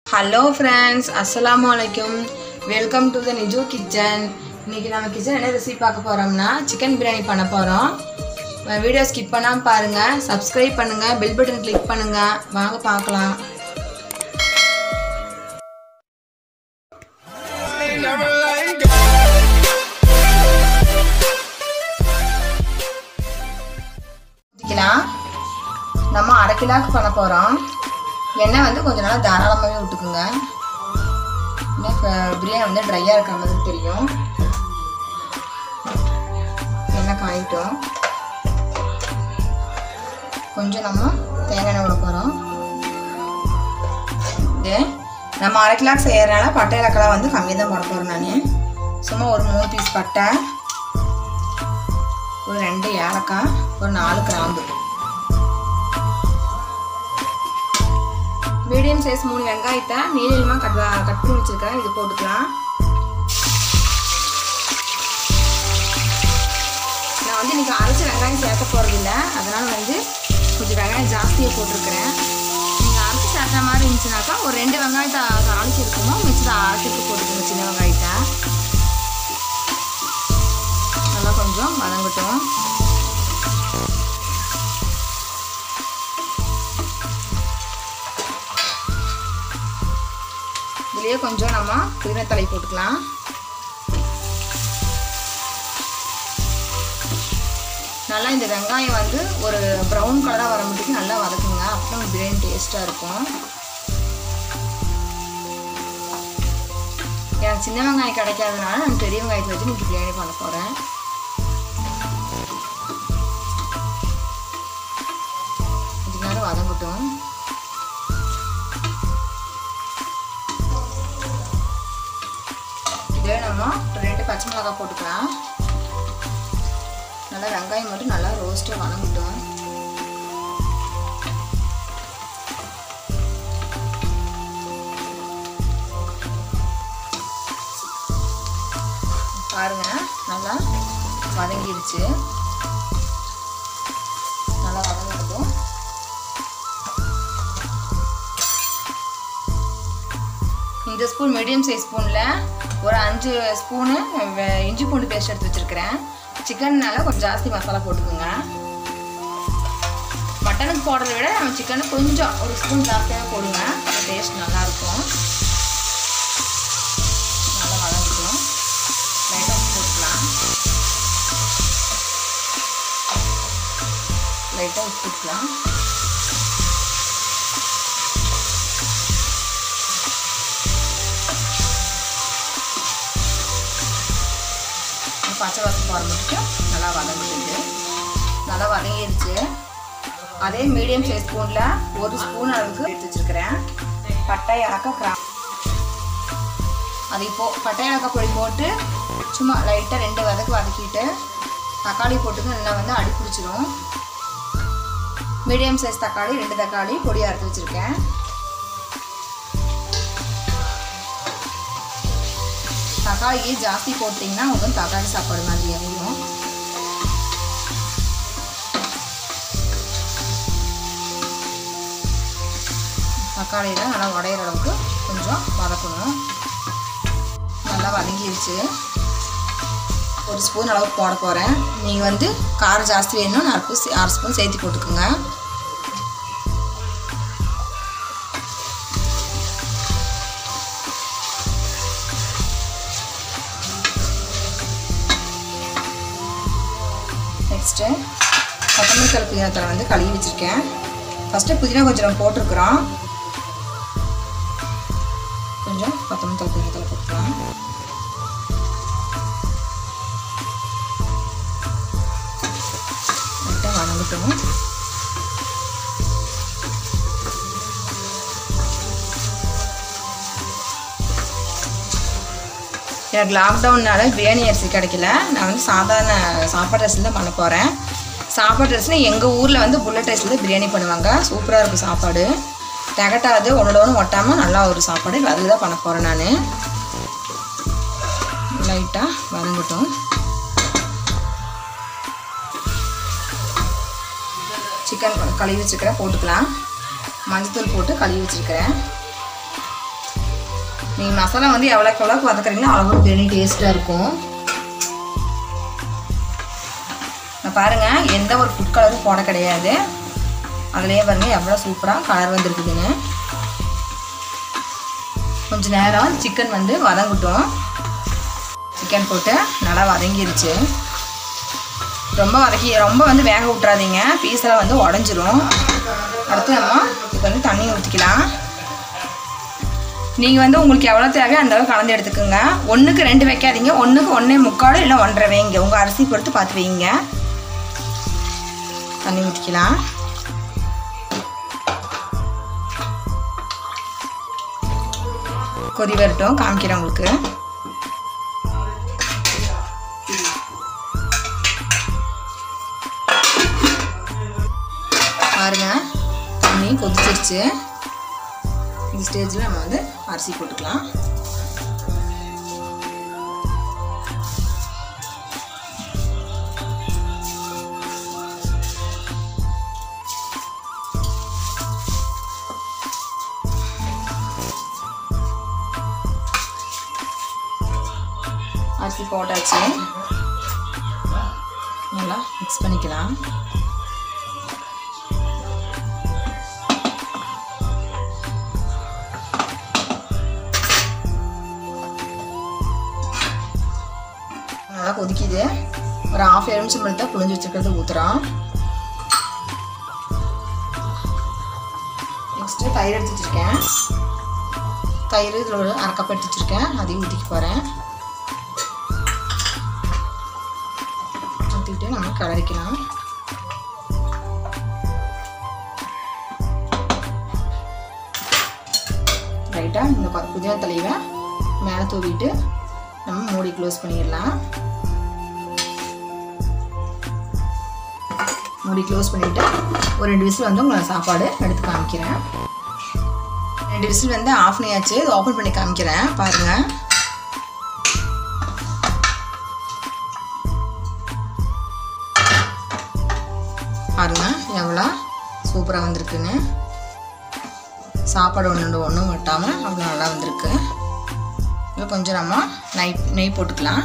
hello friends அஸ்ஸலாமு அலைக்கும் welcome to the Nijo kitchen இன்னைக்கு நம்ம கிச்சன் என்ன ரெசிபி பார்க்க போகிறோம்னா சிக்கன் பிரியாணி பண்ண போகிறோம் வீடியோ ஸ்கிப் பண்ணாமல் பாருங்கள் சப்ஸ்கிரைப் பண்ணுங்கள் பெல் பட்டன் கிளிக் பண்ணுங்கள் வாங்க பார்க்கலாம் ஊற்றிக்கலாம் நம்ம அரை கிலோவுக்கு பண்ண போகிறோம் எண்ணெய் வந்து கொஞ்சம் நல்லா தாராளமாகவே விட்டுக்குங்க ஏன்னா இப்போ பிரியாணி வந்து ட்ரையாக இருக்கிற மாதிரி தெரியும் எண்ணெய் காயிட்டோம் கொஞ்சம் நம்ம தேங்காய் எண்ணெய் விட போகிறோம் இது நம்ம அரை கிலோ செய்யறதுனால பட்டை இலக்கெல்லாம் வந்து கம்மியாக தான் போட போகிறேன் நான் சும்மா ஒரு மூணு பீஸ் பட்டை ஒரு ரெண்டு ஏலக்காய் ஒரு நாலு கிராம்பு மீடியம் சைஸ் மூணு வெங்காயத்தை நீளமாக கட் கட் பண்ணி வச்சுருக்கேன் இது போட்டுக்கலாம் நான் வந்து இன்றைக்கி அரைச்ச வெங்காயம் சேர்க்க போகிறதில்ல அதனால் வந்து கொஞ்சம் வெங்காயம் ஜாஸ்தியாக போட்டிருக்கிறேன் நீங்கள் அரைச்சி சேர்த்த மாதிரி இருந்துச்சுனாக்கா ஒரு ரெண்டு வெங்காயத்தை அரைச்சி இருக்குமோ மிச்சத்தை அரைச்சிட்டு போட்டுக்கோங்க சின்ன வெங்காயத்தை நல்லா கொஞ்சம் வதங்கட்டும் இதுலேயே கொஞ்சம் நம்ம புதினத்தலை போட்டுக்கலாம் நல்லா இந்த வெங்காயம் வந்து ஒரு ப்ரௌன் கலராக வர மட்டுக்கு நல்லா வதக்குங்க அப்போ பிரியாணி டேஸ்ட்டாக இருக்கும் எனக்கு சின்ன வெங்காயம் கிடைக்காதனால நான் பெரிய வெங்காயத்தை வச்சு இன்னைக்கு பிரியாணி பண்ண போகிறேன் கொஞ்ச நேரம் வதங்கட்டும் இதே நம்ம ரெண்டு பச்சை மிளகாய் போட்டுக்கலாம் நல்லா வெங்காயம் மட்டும் நல்லா ரோஸ்ட்டாக வதங்கட்டும் பாருங்க நல்லா வதங்கிடுச்சு நல்லா வதங்கட்டும் இந்த ஸ்பூன் மீடியம் சைஸ் ஸ்பூனில் ஒரு அஞ்சு ஸ்பூனு இஞ்சி பூண்டு பேஸ்ட் எடுத்து வச்சுருக்கிறேன் சிக்கன்னால கொஞ்சம் ஜாஸ்தி மசாலா போட்டுக்கோங்க மட்டனுக்கு போடுறத விட நம்ம சிக்கனை கொஞ்சம் ஒரு ஸ்பூன் ஜாஸ்தியாக போடுங்க டேஸ்ட் நல்லாயிருக்கும் நல்லா வதங்கிக்கணும் லைட்டாக போட்டுக்கலாம் லைட்டாக உப்பு போட்டுக்கலாம் பச்சை வாசம் போகிற மட்டும் நல்லா வதங்கிடுது நல்லா வதங்கிடுச்சு அதே மீடியம் சைஸ் ஸ்பூனில் ஒரு ஸ்பூன் அளவுக்கு எடுத்து வச்சுருக்கிறேன் பட்டை இலக்காய் கிரா அது இப்போது பட்டை இலக்காய் பொடி போட்டு சும்மா லைட்டாக ரெண்டு வதக்கு வதக்கிட்டு தக்காளி போட்டுக்கு நல்லா வந்து அடி பிடிச்சிரும் மீடியம் சைஸ் தக்காளி ரெண்டு தக்காளி பொடியாக எடுத்து வச்சுருக்கேன் தக்காளியே ஜாஸ்தி போட்டிங்கன்னா உங்களுக்கு தக்காளி சாப்பாடு மாதிரி ஆகிடும் தக்காளியில் நல்லா உடையிற அளவுக்கு கொஞ்சம் வதக்கணும் நல்லா வதங்கிடுச்சு ஒரு ஸ்பூன் அளவுக்கு போட போகிறேன் நீங்கள் வந்து காரம் ஜாஸ்தி வேணும்னு அரை அரை ஸ்பூன் சேர்த்து போட்டுக்கோங்க நெக்ஸ்ட்டு கொத்தமல்லி தலை புதினா தலை வந்து கழுவி வச்சுருக்கேன் ஃபஸ்ட்டு புதினா கொஞ்சம் நம்ம போட்டிருக்கிறோம் கொஞ்சம் கொத்தமல்லி தலை புதினா தலை போட்டுக்கலாம் லைட்டாக வதங்கட்டும் எனக்கு லாக்டவுன்னால பிரியாணி அரிசி கிடைக்கல நான் வந்து சாதாரண சாப்பாடு அரிசியில் தான் பண்ண போகிறேன் சாப்பாடு அரிசினா எங்கள் ஊரில் வந்து புல்லட் ரைஸில் தான் பிரியாணி பண்ணுவாங்க சூப்பராக இருக்கும் சாப்பாடு திகட்டாது ஒன்றோட ஒன்று ஒட்டாமல் நல்லா ஒரு சாப்பாடு அதில் தான் பண்ண போகிறேன் நான் லைட்டாக வதங்கட்டும் சிக்கன் கழுவி வச்சுருக்கிறேன் போட்டுக்கலாம் மஞ்சத்தூள் போட்டு கழுவி வச்சுருக்கிறேன் நீங்கள் மசாலா வந்து எவ்வளோக்கு எவ்வளோக்கு வதக்குறீங்களோ அவ்வளோ பிரியாணி டேஸ்ட்டாக இருக்கும் நான் பாருங்கள் எந்த ஒரு ஃபுட் கலரும் போட கிடையாது அதுலேயே பாருங்கள் எவ்வளோ சூப்பராக கலர் வந்திருக்குதுன்னு கொஞ்ச நேரம் சிக்கன் வந்து வதங்கட்டும் சிக்கன் போட்டு நல்லா வதங்கிருச்சு ரொம்ப வதக்கி ரொம்ப வந்து வேக விட்றாதீங்க பீஸெல்லாம் வந்து உடஞ்சிரும் அடுத்து நம்ம இதுக்கு வந்து தண்ணி ஊற்றிக்கலாம் நீங்கள் வந்து உங்களுக்கு எவ்வளோ தேவையோ அந்த அளவுக்கு கலந்து எடுத்துக்கோங்க ஒன்றுக்கு ரெண்டு வைக்காதீங்க ஒன்றுக்கு ஒன்றே முக்காடு இல்லை ஒன்றரை வைங்க உங்கள் அரிசி பொறுத்து பார்த்து வைங்க தண்ணி ஊற்றிக்கலாம் கொதி வரட்டும் காமிக்கிறேன் உங்களுக்கு பாருங்க தண்ணி கொதிச்சிருச்சு இந்த ஸ்டேஜில் நம்ம வந்து அரிசி போட்டுக்கலாம் அரிசி போட்டாச்சு நல்லா மிக்ஸ் பண்ணிக்கலாம் நல்லா கொதிக்குது ஒரு ஆஃப் எலுமிச்சம் பழத்தை புளிஞ்சு வச்சுருக்கிறது ஊற்றுறோம் நெக்ஸ்ட்டு தயிர் எடுத்து வச்சுருக்கேன் தயிர் இதில் ஒரு அரை கப் எடுத்து வச்சுருக்கேன் அதையும் ஊற்றிக்க போகிறேன் ஊற்றிக்கிட்டு நம்ம கலரிக்கலாம் ரைட்டாக இந்த கொ- புதினா தலைவை மேலே தூவிட்டு நம்ம மூடி க்ளோஸ் பண்ணிடலாம் மூடி க்ளோஸ் பண்ணிவிட்டு ஒரு ரெண்டு விசில் வந்து உங்களுக்கு சாப்பாடு எடுத்து காமிக்கிறேன் ரெண்டு விசில் வந்து ஆஃப் பண்ணியாச்சு இது ஓப்பன் பண்ணி காமிக்கிறேன் பாருங்கள் பாருங்க எவ்வளோ சூப்பராக வந்திருக்குன்னு சாப்பாடு ஒன்று ஒன்றும் வட்டாமல் அவ்வளோ நல்லா வந்திருக்கு இதில் கொஞ்சம் நம்ம நெய் நெய் போட்டுக்கலாம்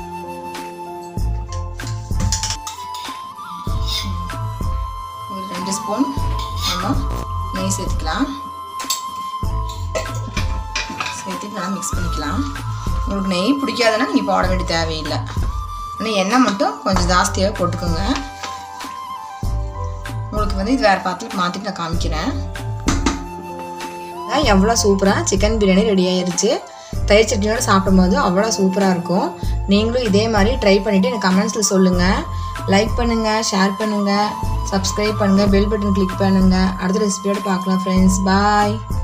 ஒரு ரெண்டு ஸ்பூன் நம்ம நெய் சேர்த்துக்கலாம் சேர்த்துட்டு நல்லா மிக்ஸ் பண்ணிக்கலாம் உங்களுக்கு நெய் பிடிக்காதுன்னா நீங்கள் போட வேண்டிய தேவையில்லை ஆனால் எண்ணெய் மட்டும் கொஞ்சம் ஜாஸ்தியாக போட்டுக்கோங்க உங்களுக்கு வந்து இது வேறு பாத்திரத்தில் மாற்றிட்டு நான் காமிக்கிறேன் எவ்வளோ சூப்பராக சிக்கன் பிரியாணி ரெடி ஆயிருச்சு தயிர் சட்னியோட சாப்பிடும்போது அவ்வளோ சூப்பராக இருக்கும் நீங்களும் இதே மாதிரி ட்ரை பண்ணிவிட்டு எனக்கு கமெண்ட்ஸில் சொல்லுங்கள் லைக் பண்ணுங்கள் ஷேர் பண்ணுங்கள் சப்ஸ்கிரைப் பண்ணுங்கள் பெல் பட்டன் கிளிக் பண்ணுங்கள் அடுத்த ரெசிபியோட பார்க்கலாம் ஃப்ரெண்ட்ஸ் பாய்